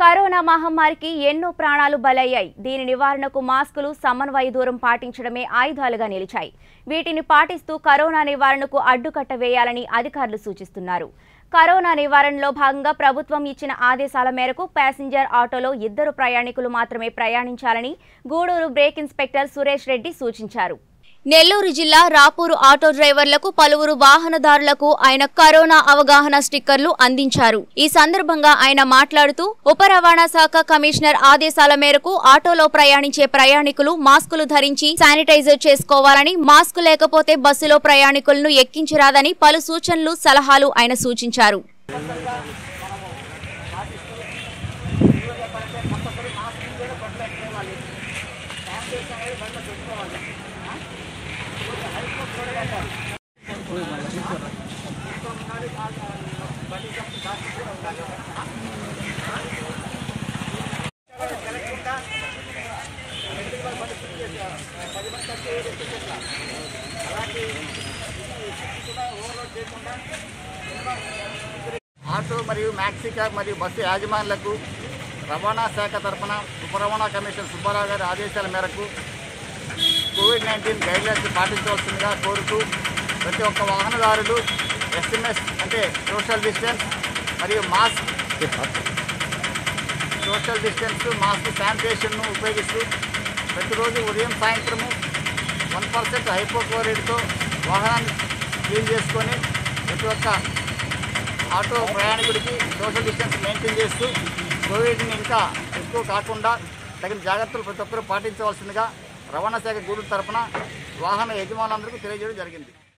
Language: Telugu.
కరోనా మహమ్మారికి ఎన్నో ప్రాణాలు బలయ్యాయి దీని నివారణకు మాస్కులు సమన్వయ దూరం పాటించడమే ఆయుధాలుగా నిలిచాయి వీటిని పాటిస్తూ కరోనా నివారణకు అడ్డుకట్ట వేయాలని అధికారులు సూచిస్తున్నారు కరోనా నివారణలో భాగంగా ప్రభుత్వం ఇచ్చిన ఆదేశాల మేరకు ప్యాసింజర్ ఆటోలో ఇద్దరు ప్రయాణికులు మాత్రమే ప్రయాణించాలని గూడూరు బ్రేక్ ఇన్స్పెక్టర్ సురేష్ రెడ్డి సూచించారు నెల్లూరు జిల్లా రాపూరు ఆటో డ్రైవర్లకు పలువురు వాహనదారులకు ఆయన కరోనా అవగాహన స్టిక్కర్లు అందించారు ఈ సందర్భంగా ఆయన మాట్లాడుతూ ఉప రవాణా శాఖ కమిషనర్ ఆదేశాల మేరకు ఆటోలో ప్రయాణించే ప్రయాణికులు మాస్కులు ధరించి శానిటైజర్ చేసుకోవాలని మాస్క్ లేకపోతే బస్సులో ప్రయాణికులను ఎక్కించరాదని పలు సూచనలు సలహాలు ఆయన సూచించారు ఆటో మరియు మ్యాక్సీ క్యాబ్ మరియు బస్సు యాజమానులకు రవాణా శాఖ తరఫున ఉప రవాణా కమిషన్ సుబ్బారావు గారి ఆదేశాల మేరకు కోవిడ్ నైన్టీన్ గైడ్లైన్స్ పాటించవలసిందిగా కోరుతూ ప్రతి ఒక్క వాహనదారులు ఎస్ఎంఎస్ అంటే సోషల్ డిస్టెన్స్ మరియు మాస్క్ సోషల్ డిస్టెన్స్ మాస్క్ శానిటేషన్ను ఉపయోగిస్తూ ప్రతిరోజు ఉదయం సాయంత్రము వన్ పర్సెంట్ హైపోక్లోరైడ్తో వాహనాన్ని క్లీన్ చేసుకొని ప్రతి ఒక్క ఆటో ప్రయాణికుడికి సోషల్ డిస్టెన్స్ మెయింటైన్ చేస్తూ కోవిడ్ని ఇంకా ఎక్కువ కాకుండా తగిన జాగ్రత్తలు ప్రతి ఒక్కరూ పాటించవలసిందిగా రవాణా శాఖ గూడూరు తరపున వాహన యజమానులందరికీ తెలియజేయడం జరిగింది